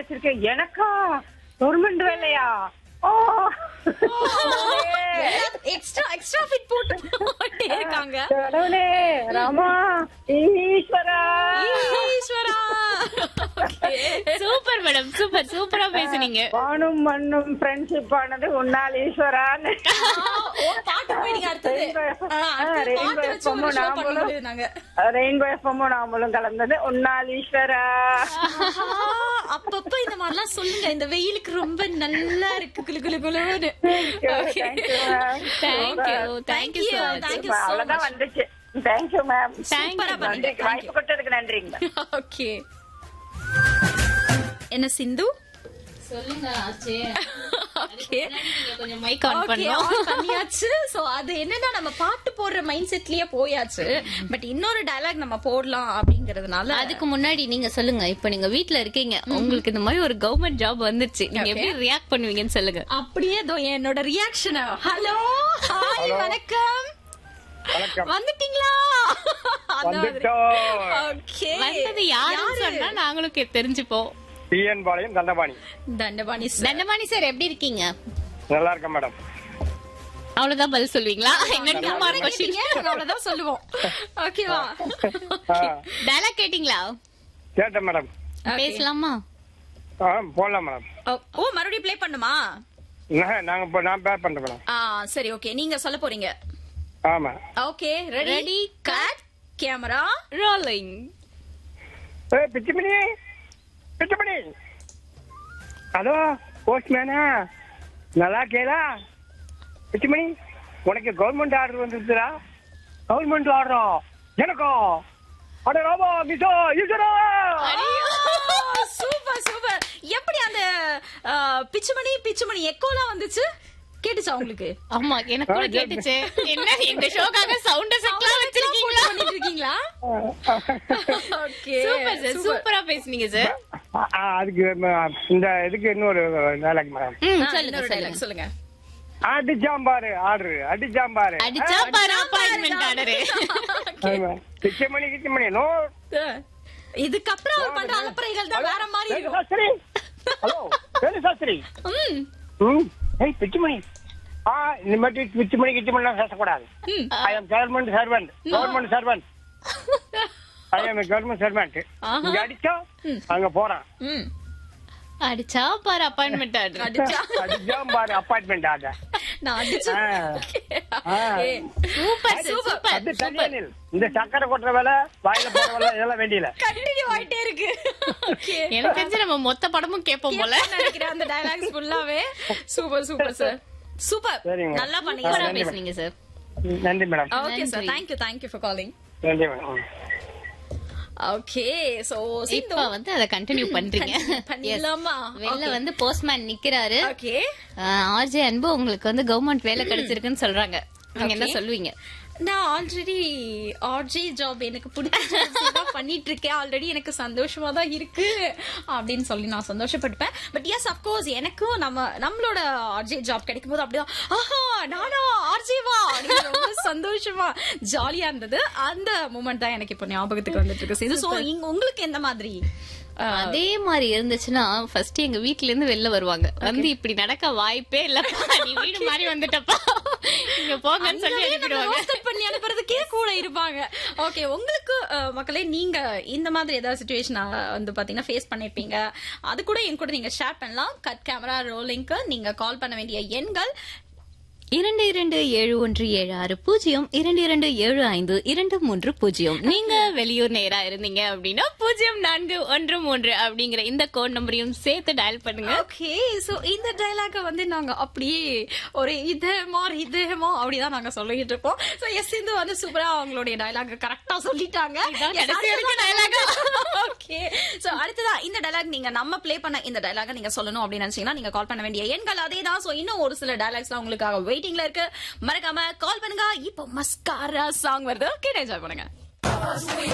கிடைச்சிருக்கு எனக்கா கவர்மெண்ட் வேலையா ஓ எக்ஸ்ட்ரா எக்ஸ்ட்ரா ஃபிட் போட்டு போட்டே இருக்காங்க கடவுளே ராமா ஈஸ்வரா ஈஸ்வரா சூப்பர் மேடம் சூப்பர் சூப்பரா பேசுனீங்க வானும் மண்ணும் ஃப்ரெண்ட்ஷிப் ஆனது உன்னால் ஈஸ்வரான்னு ஓ பாட்டு போயிடுங்க அடுத்தது ஆ, அடுத்தது Rainbow பாட்டு வச்சு ஒரு FM ஷோ நாமளும். பண்ணும்போது நாங்க ரெயின்போ எஃப்எம்மும் நாமளும் கலந்தது உன்னால் ஈஸ்வரா ஆஹா, அப்பப்ப இந்த மாதிரிலாம் சொல்லுங்க இந்த வெயிலுக்கு ரொம்ப நல்லா இருக்கு குளு குளு குளுன்னு Okay. Thank you thank you you, sir thank you so அவ்வளவுதான் much. வந்துச்சு தேங்க்யூ மேம் சூப்பரா பண்ணீங்க நன்றி வாய்ப்பு கொடுத்ததுக்கு நன்றிங்க மேம் ஓகே என்ன சிந்து சொல்லுங்க ஆச்சே ஓகே நீங்க கொஞ்சம் மைக் ஆன் Okay, பண்ணோம் on பண்ணியாச்சு சோ அது என்னன்னா நம்ம பாட்டு போடுற மைண்ட் செட்லயே போயாச்சு பட் இன்னொரு டயலாக் நம்ம போடலாம் அப்படிங்கறதுனால அதுக்கு முன்னாடி நீங்க சொல்லுங்க இப்ப நீங்க வீட்ல இருக்கீங்க உங்களுக்கு இந்த மாதிரி ஒரு கவர்மெண்ட் ஜாப் வந்துருச்சு நீங்க Okay. எப்படி ரியாக்ட் பண்ணுவீங்கன்னு சொல்லுங்க அப்படியே தோ என்னோட ரியாக்ஷன் ஹலோ ஹாய் வணக்கம் வணக்கம் வந்துட்டீங்களா வந்துட்டோம் ஓகே வந்தது யாருன்னு சொன்னா நாங்களும் கே- தெரிஞ்சுப்போம் TN Palayam Dhandapani Dhandapani sir. Dhandapani sir எப்படி இருக்கீங்க நல்லா இருக்கேன் மேடம் அவ்வளவுதான் பதில் சொல்வீங்களா என்ன டூ மார்க் கொஸ்டின் கேட்டீங்க, நாங்க அவ்வளவுதான் சொல்லுவோம் ஓகேவா ஆ, டயலாக் கேட்டிங்களா கேட்டேன் மேடம் பேசலாமா ஆ போடலாம் மேடம் ஓ மறுபடியும் ப்ளே பண்ணுமா நான் நாங்க இப்போ நான் பேர் பண்றேன் மேடம் ஆ சரி ஓகே நீங்க சொல்ல போறீங்க ஆமா okay ready Ready, cut camera rolling ஏ பிச்சுமணி பிச்சுமணி ஹலோ போஸ்ட்மேனா நல்லா கேளா பிச்சுமணி உனக்கு கவர்மெண்ட் ஆர்டர் வந்துருச்சுடா கவர்மெண்ட் ஆர்டரா எனக்கும் அட ராமா மிசோ ஈஸ்வரா சூப்பர் சூப்பர் எப்படி அந்த ஆ, பிச்சுமணி பிச்சுமணி எக்கோலாம் வந்துச்சு கேட்டுச்சா உங்களுக்கு ஆமா எனக்கு கூட கேட்டுச்சு என்ன எங்க ஷோக்காக சவுண்ட் எஃபெக்ட்லாம் வச்சிருக்கீங்களா பண்ணிட்டு இருக்கீங்களா ஓகே சூப்பர் சார் சூப்பரா பேசுனீங்க சார் ஆ, ஆ, அதுக்கு ம- இந்த இதுக்கு இன்னொரு வேலைக்கு மேடம் ம் சொல்லுங்க சொல்லுங்க டைலாக் சொல்லுங்க அடிச்சாம்பாரு ஆர்டர் அடிச்சாம்பாரு அடிச்சா பாரு appointment order Kichamani Kichamani no ஆ, இதுக்கப்புறம் அவர் பண்ற அலப்பறைகள் தான் வேற மாதிரி வேலு இருக்கும் சாஸ்திரி ஹலோ வேலு சாஸ்திரி ம், ம் ஏய் பிச்சுமணி ஆ இந்த மாதிரி பிச்சுமணி கிச்சமணிலாம் பேசக்கூடாது ம். I am government servant government servant I am government servant இங்க அடிச்சா அங்க போறான் ம். அடிச்சா பாரு அப்பாயின்மெண்ட் ஆர்டர் அடிச்சா அடிச்சாம்பாரு அப்பாயின்மெண்ட் ஆர்டர் நான் அடிச்சு ஆ. ஏய், சூப்பர் சூப்பர் அது தனியனில் இந்த சக்கரை கொட்டுற வேலை வாயில போற வேலை இதெல்லாம் வேண்டியல கண்டினியூ ஆயிட்டே இருக்கு Okay. எனக்கு தெரிஞ்சு நம்ம மொத்த படமும் கேட்போம் போல கேட்பேன்னு நினைக்கிறேன் அந்த டயலாக்ஸ் ஃபுல்லாவே சூப்பர் சூப்பர் சார் சூப்பர் சரிங்க. நல்லா பண்ணீங்க சூப்பரா sir. பேசுனீங்க சார் நன்றி மேடம் ஓகே சார் நன்றி. தேங்க்யூ தேங்க்யூ ஃபார் காலிங் நன்றி மேடம் ஓகே சோ இப்ப வந்து அத கண்டினியூ பண்றீங்க பண்ணிடலாமா வெளில வந்து போஸ்ட்மேன் நிக்கிறாரு ஓகே ஆர்ஜே அன்பு உங்களுக்கு வந்து கவர்மெண்ட் வேலை கிடைச்சிருக்குன்னு சொல்றாங்க நீங்க என்ன Okay. சொல்லுவீங்க நான் ஆல்ரெடி ஆர்ஜே ஜாப் எனக்கு பிடிச்ச jobs தான் பண்ணிட்டு இருக்கேன் ஆல்ரெடி எனக்கு சந்தோஷமா தான் இருக்கு அப்படின்னு சொல்லி நான் சந்தோஷப்பட்டுப்பேன் பட் எஸ் அப்கோர்ஸ் எனக்கும் நம்ம நம்மளோட ஆர்ஜே ஜாப் கிடைக்கும் போது அப்படிதான் ஆஹா நானா ஆர்ஜேவா அப்படின்னு ரொம்ப சந்தோஷமா ஜாலியா இருந்தது அந்த மூமெண்ட் தான் எனக்கு இப்போ ஞாபகத்துக்கு வந்துட்டு இருக்கு இது சோ உங்களுக்கு எந்த மாதிரி அதே மாதிரி இருந்துச்சுன்னா ஃபர்ஸ்ட் எங்க வீட்ல இருந்து வெளில வருவாங்க வந்து இப்படி நடக்க வாய்ப்பே இல்லப்பா நீ வீடு மாதிரி வந்துட்டப்பா இங்க போங்கன்னு சொல்லி அங்கவே நம்ம அனுப்பிடுவாங்க roasted பண்ணி அனுப்புறதுக்கே கூட இருப்பாங்க ஓகே உங்களுக்கு அஹ், மக்களே நீங்க இந்த மாதிரி ஏதாவது சுச்சுவேஷன் வந்து பாத்தீங்கன்னா ஃபேஸ் பண்ணிருப்பீங்க அது கூட என் கூட நீங்க ஷேர் பண்ணலாம் கட் கேமரா ரோலிங்க்கு நீங்க கால் பண்ண வேண்டிய எண்கள் இரண்டு இரண்டு ஏழு ஒன்று ஏழு ஆறு பூஜ்ஜியம் இரண்டு இரண்டு ஏழு ஐந்து இரண்டு மூன்று பூஜ்ஜியம் நீங்க வெளியூர் நேரா இருந்தீங்க அப்படின்னா பூஜ்ஜியம் நான்கு ஒன்று மூன்று அப்படிங்கிற இந்த கோட் நம்பரையும் சேர்த்து டயல் பண்ணுங்க ஓகே சோ இந்த டைலாக வந்து நாங்க அப்படியே ஒரு இதேமா இதேமா அப்படிதான் நாங்க சொல்லிட்டு இருப்போம் சோ எஸ் இது வந்து சூப்பரா அவங்களுடைய டைலாக் கரெக்டா சொல்லிட்டாங்க கடைசி வரைக்கும் dialogue. ஓகே சோ அடுத்ததா இந்த டைலாக் நீங்க நம்ம ப்ளே பண்ண இந்த டைலாக நீங்க சொல்லணும் அப்படின்னு நினைச்சீங்கன்னா நீங்க கால் பண்ண வேண்டிய எண்கள் அதே தான் சோ இன்னும் ஒரு சில டைலாக்ஸ்லாம் உங்களுக்காக வெயிட்டிங்ல இருக்கு மறக்காம கால் பண்ணுங்க இப்போ மஸ்காரா சாங் வருது கேட்டு என்ஜாய் பண்ணுங்க